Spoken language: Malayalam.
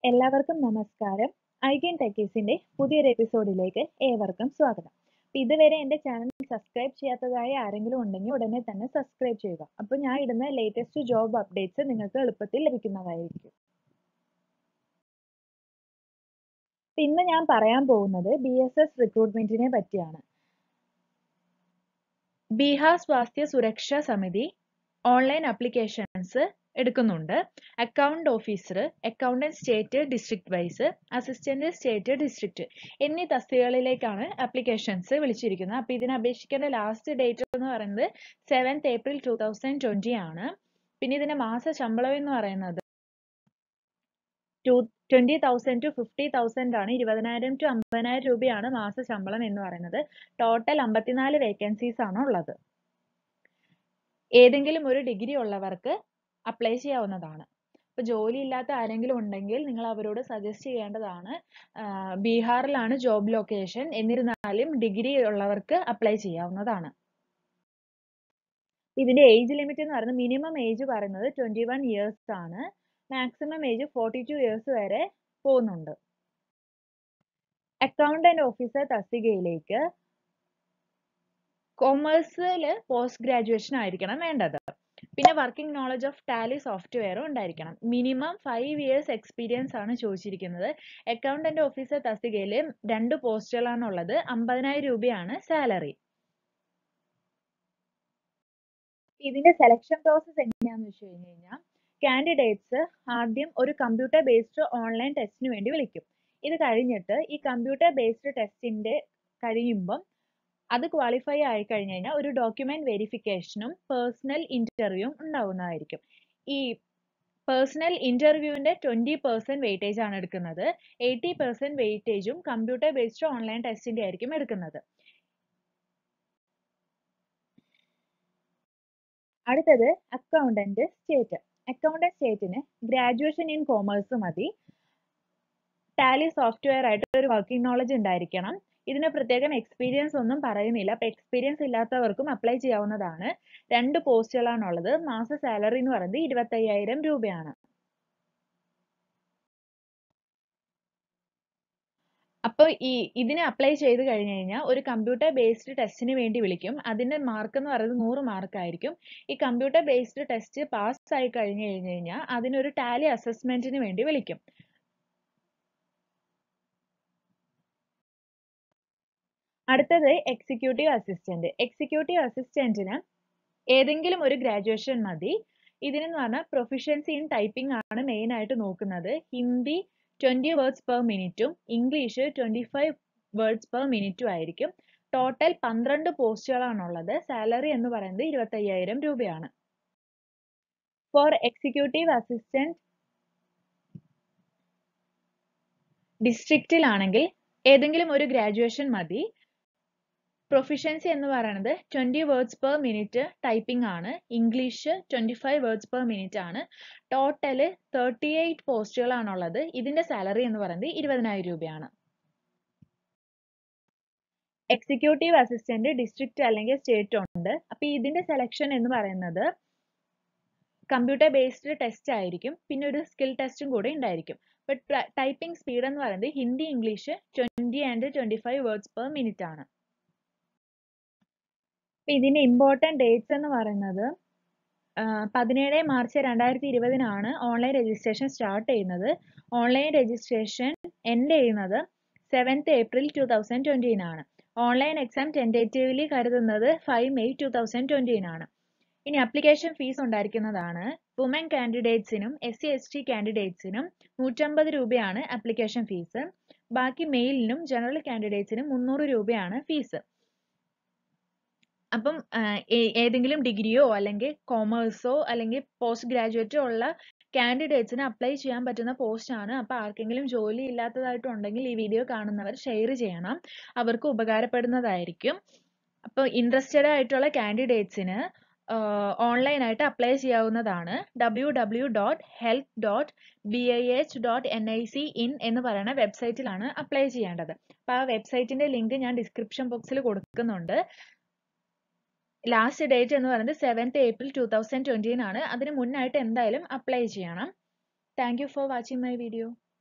എല്ലാവർക്കും നമസ്കാരം ഐഗൻ ടെക്കീസിന്റെ പുതിയൊരു എപ്പിസോഡിലേക്ക് ഏവർക്കും സ്വാഗതം അപ്പൊ ഇതുവരെ എന്റെ ചാനൽ സബ്സ്ക്രൈബ് ചെയ്യാത്തതായി ആരെങ്കിലും ഉണ്ടെങ്കിൽ ഉടനെ തന്നെ സബ്സ്ക്രൈബ് ചെയ്യുക അപ്പോൾ ഞാൻ ഇടുന്ന ലേറ്റസ്റ്റ് ജോബ് അപ്ഡേറ്റ്സ് നിങ്ങൾക്ക് എളുപ്പത്തിൽ ലഭിക്കുന്നതായിരിക്കും അപ്പൊ ഇന്ന് ഞാൻ പറയാൻ പോകുന്നത് ബി എസ് എസ് റിക്രൂട്ട്മെന്റിനെ പറ്റിയാണ് ബീഹാർ സ്വാസ്ഥ്യ സുരക്ഷാ സമിതി ഓൺലൈൻ അപ്ലിക്കേഷൻസ് എടുക്കുന്നുണ്ട് account officer accountant state district wise assistant state district എന്നീ തസ്തികകളിലേക്കാണ് അപ്ലിക്കേഷൻസ് വിളിച്ചിരിക്കുന്നത് അപ്പോൾ ഇതിന് അപേക്ഷിക്കേണ്ട ലാസ്റ്റ് ഡേറ്റ് എന്ന് പറയുന്നത് seventh April two thousand twenty ആണ് പിന്നെ ഇതിന്റെ മാസ ശമ്പളം എന്ന് പറയുന്നത് to twenty thousand to fifty thousand ആണ് ഇരുപതിനായിരം ടു അമ്പതിനായിരം രൂപയാണ് മാസ ശമ്പളം എന്ന് പറയുന്നത് ടോട്ടൽ അമ്പത്തിനാല് വേക്കൻസീസ് ആണ് ഉള്ളത് ഏതെങ്കിലും ഒരു ഡിഗ്രി ഉള്ളവർക്ക് അപ്ലൈ ചെയ്യാവുന്നതാണ് ഇപ്പൊ ജോലി ഇല്ലാത്ത ആരെങ്കിലും ഉണ്ടെങ്കിൽ നിങ്ങൾ അവരോട് സജസ്റ്റ് ചെയ്യേണ്ടതാണ് ബീഹാറിലാണ് ജോബ് ലൊക്കേഷൻ എന്നിരുന്നാലും ഡിഗ്രി ഉള്ളവർക്ക് അപ്ലൈ ചെയ്യാവുന്നതാണ് ഇതിന്റെ ഏജ് ലിമിറ്റ് എന്ന് പറയുന്നത് മിനിമം ഏജ് പറയുന്നത് ട്വന്റി വൺ ഇയേഴ്സ് ആണ് maximum age forty two years വരെ പോകുന്നുണ്ട് അക്കൗണ്ടന്റ് ഓഫീസർ തസ്തികയിലേക്ക് കൊമേഴ്സിൽ പോസ്റ്റ് ഗ്രാജുവേഷൻ ആയിരിക്കണം വേണ്ടത് പിന്നെ വർക്കിംഗ് നോളജ് ഓഫ് ടാലി സോഫ്റ്റ്വെയറും ഉണ്ടായിരിക്കണം മിനിമം ഫൈവ് ഇയേഴ്സ് എക്സ്പീരിയൻസ് ആണ് ചോദിച്ചിരിക്കുന്നത് അക്കൗണ്ടന്റ് ഓഫീസർ തസ്തികയിൽ രണ്ട് പോസ്റ്റുകളാണ് ഉള്ളത് അമ്പതിനായിരം രൂപയാണ് സാലറി ഇതിന്റെ സെലക്ഷൻ പ്രോസസ് എങ്ങനെയാണെന്ന് വെച്ച് കഴിഞ്ഞ് കഴിഞ്ഞാൽ കാൻഡിഡേറ്റ്സ് ആദ്യം ഒരു കമ്പ്യൂട്ടർ ബേസ്ഡ് ഓൺലൈൻ ടെസ്റ്റിന് വേണ്ടി വിളിക്കും ഇത് കഴിഞ്ഞിട്ട് ഈ കമ്പ്യൂട്ടർ ബേസ്ഡ് ടെസ്റ്റിന്റെ കഴിയുമ്പം അത് ക്വാളിഫൈ ആയി കഴിഞ്ഞ് കഴിഞ്ഞാൽ ഒരു ഡോക്യുമെന്റ് വെരിഫിക്കേഷനും പേഴ്സണൽ ഇന്റർവ്യൂവും ഉണ്ടാവുന്നതായിരിക്കും ഈ പേഴ്സണൽ ഇന്റർവ്യൂവിന്റെ ട്വന്റി പെർസെന്റ് വെയിറ്റേജ് ആണ് എടുക്കുന്നത് എയ്റ്റി പെർസെന്റ് വെയിറ്റേജും കമ്പ്യൂട്ടർ ബേസ്ഡ് ഓൺലൈൻ ടെസ്റ്റിന്റെ ആയിരിക്കും എടുക്കുന്നത് അടുത്തത് അക്കൗണ്ടന്റ് സ്റ്റേറ്റ് അക്കൗണ്ടന്റ് സ്റ്റേറ്റിന് ഗ്രാജുവേഷൻ ഇൻ കോമേഴ്സ് മതി ടാലി സോഫ്റ്റ്വെയർ ആയിട്ട് ഒരു വർക്കിംഗ് നോളജ് ഉണ്ടായിരിക്കണം ഇതിന് പ്രത്യേകം എക്സ്പീരിയൻസ് ഒന്നും പറയുന്നില്ല അപ്പൊ എക്സ്പീരിയൻസ് ഇല്ലാത്തവർക്കും അപ്ലൈ ചെയ്യാവുന്നതാണ് രണ്ട് പോസ്റ്റുകളാണ് ഉള്ളത് മാസ സാലറി എന്ന് പറയുന്നത് ഇരുപത്തി അയ്യായിരം രൂപയാണ് അപ്പോൾ ഈ ഇതിന് അപ്ലൈ ചെയ്ത് കഴിഞ്ഞ് കഴിഞ്ഞാൽ ഒരു കമ്പ്യൂട്ടർ ബേസ്ഡ് ടെസ്റ്റിന് വേണ്ടി വിളിക്കും അതിന്റെ മാർക്ക് എന്ന് പറയുന്നത് നൂറ് മാർക്ക് ആയിരിക്കും ഈ കമ്പ്യൂട്ടർ ബേസ്ഡ് ടെസ്റ്റ് പാസ് ആയി കഴിഞ്ഞ് കഴിഞ്ഞ് കഴിഞ്ഞാൽ അതിനൊരു ടാലി അസസ്മെന്റിന് വേണ്ടി വിളിക്കും അടുത്തത് എക്സിക്യൂട്ടീവ് അസിസ്റ്റന്റ് എക്സിക്യൂട്ടീവ് അസിസ്റ്റന്റിന് ഏതെങ്കിലും ഒരു ഗ്രാജുവേഷൻ മതി ഇതിനെന്ന് പറഞ്ഞാൽ പ്രൊഫിഷ്യൻസി ഇൻ ടൈപ്പിംഗ് ആണ് മെയിൻ ആയിട്ട് നോക്കുന്നത് ഹിന്ദി ട്വന്റി വേർഡ്സ് പെർ മിനിറ്റും English twenty five words per മിനിറ്റും ആയിരിക്കും ടോട്ടൽ പന്ത്രണ്ട് പോസ്റ്റുകളാണുള്ളത് സാലറി എന്ന് പറയുന്നത് ഇരുപത്തി അയ്യായിരം രൂപയാണ് ഫോർ എക്സിക്യൂട്ടീവ് അസിസ്റ്റന്റ് ഡിസ്ട്രിക്റ്റിലാണെങ്കിൽ ഏതെങ്കിലും ഒരു ഗ്രാജുവേഷൻ മതി പ്രൊഫിഷ്യൻസി എന്ന് പറയുന്നത് twenty words per minute typing ആണ് English twenty five words per minute ആണ് ടോട്ടല് തേർട്ടി എയ്റ്റ് പോസ്റ്റുകളാണുള്ളത് ഇതിന്റെ സാലറി എന്ന് പറയുന്നത് ഇരുപതിനായിരം രൂപയാണ് എക്സിക്യൂട്ടീവ് അസിസ്റ്റന്റ് ഡിസ്ട്രിക്റ്റ് അല്ലെങ്കിൽ സ്റ്റേറ്റ് ഉണ്ട് അപ്പൊ ഇതിന്റെ സെലക്ഷൻ എന്ന് പറയുന്നത് കമ്പ്യൂട്ടർ ബേസ്ഡ് ടെസ്റ്റ് ആയിരിക്കും പിന്നെ ഒരു സ്കിൽ ടെസ്റ്റും കൂടെ ഉണ്ടായിരിക്കും ബട്ട് ടൈപ്പിംഗ് സ്പീഡ് എന്ന് പറയുന്നത് Hindi English twenty and twenty five words per minute ആണ് ഇതിന്റെ ഇമ്പോർട്ടൻറ്റ് ഡേറ്റ്സ് എന്ന് പറയുന്നത് പതിനേഴ് മാർച്ച് രണ്ടായിരത്തി ഇരുപതിനാണ് ഓൺലൈൻ രജിസ്ട്രേഷൻ സ്റ്റാർട്ട് ചെയ്യുന്നത് ഓൺലൈൻ രജിസ്ട്രേഷൻ എൻഡ് ചെയ്യുന്നത് സെവൻത്ത് ഏപ്രിൽ ടു തൗസൻഡ് ട്വന്റിനാണ് ഓൺലൈൻ എക്സാം ടെൻറ്റേറ്റീവ്ലി കരുതുന്നത് ഫൈവ് മെയ് ടു തൗസൻഡ് ട്വന്റിനാണ് ഇനി അപ്ലിക്കേഷൻ ഫീസ് ഉണ്ടായിരിക്കുന്നതാണ് വുമൻ കാൻഡിഡേറ്റ്സിനും എസ് സി എസ് ടി കാൻഡിഡേറ്റ്സിനും നൂറ്റമ്പത് രൂപയാണ് അപ്ലിക്കേഷൻ ഫീസ് ബാക്കി മെയിലിനും ജനറൽ കാൻഡിഡേറ്റ്സിനും മുന്നൂറ് രൂപയാണ് ഫീസ് അപ്പം ഏതെങ്കിലും ഡിഗ്രിയോ അല്ലെങ്കിൽ കോമേഴ്സോ അല്ലെങ്കിൽ പോസ്റ്റ് ഗ്രാജുവേറ്റോ ഉള്ള കാൻഡിഡേറ്റ്സിന് അപ്ലൈ ചെയ്യാൻ പറ്റുന്ന പോസ്റ്റ് ആണ് അപ്പോൾ ആർക്കെങ്കിലും ജോലി ഇല്ലാത്തതായിട്ടുണ്ടെങ്കിൽ ഈ വീഡിയോ കാണുന്നവർ ഷെയർ ചെയ്യണം അവർക്ക് ഉപകാരപ്പെടുന്നതായിരിക്കും അപ്പോൾ ഇൻട്രസ്റ്റഡ് ആയിട്ടുള്ള കാൻഡിഡേറ്റ്സിന് ഓൺലൈനായിട്ട് അപ്ലൈ ചെയ്യാവുന്നതാണ് W W dot health dot B I H dot N I C in എന്ന് പറയുന്ന വെബ്സൈറ്റിലാണ് അപ്ലൈ ചെയ്യേണ്ടത് അപ്പോൾ ആ വെബ്സൈറ്റിന്റെ ലിങ്ക് ഞാൻ ഡിസ്ക്രിപ്ഷൻ ബോക്സിൽ കൊടുക്കുന്നുണ്ട് ലാസ്റ്റ് ഡേറ്റ് എന്ന് പറയുന്നത് സെവൻത്ത് ഏപ്രിൽ ടു തൗസൻഡ് ട്വന്റിനാണ് അതിന് മുന്നായിട്ട് എന്തായാലും അപ്ലൈ ചെയ്യണം thank you for watching my video